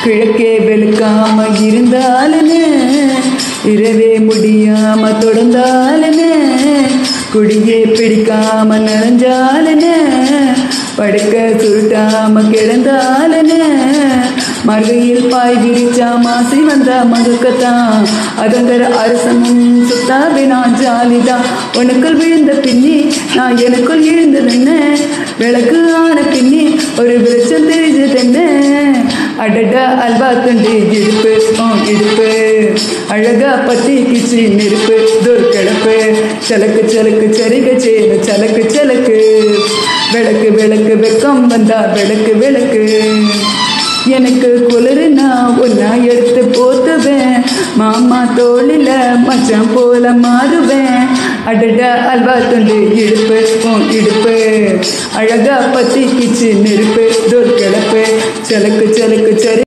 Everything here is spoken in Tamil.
கிழக்கே வெளுக்காம இருந்தாலுன்னு இரவே முடியாம தொடர்ந்தாலுன்னு குடியே பிடிக்காம நனைஞ்சாலுன்னு படுக்க சுருட்டாம கிடந்தாலுன்னு மறுகையில் பாய் விரிச்சா மாசி வந்தா மகுக்கத்தான் அதங்கர அரசனும் சுத்தாவே நான் ஜாலிதான் உனக்குள் விழுந்த பின்னி நான் எனக்குள் எழுந்தது என்ன விளக்கு ஆன பின்னி ஒரு வெளிச்சம் தெரிஞ்சது என்ன அடடா அல்வா துண்டு இடுப்பு ஓ இடுப்பு அழகா பத்தி கிச்சி நெருப்பு தூர் கிடப்பு சலக்கு சலக்கு சரிக சேனு சலக்கு சலக்கு விளக்கு விளக்கு வெக்கம் வந்தா விளக்கு விளக்கு எனக்கு குளிருனா ஒன்னா எடுத்து போத்துவேன் மாமா தோளில மச்சான் போல மாறுவேன் அடடா அல்வா துண்டு இடுப்பு உன் இடுப்பு அழகா பத்தி கிச்சு நெருப்பு தூர் கிளப்பு சலக்கு சலக்கு சரி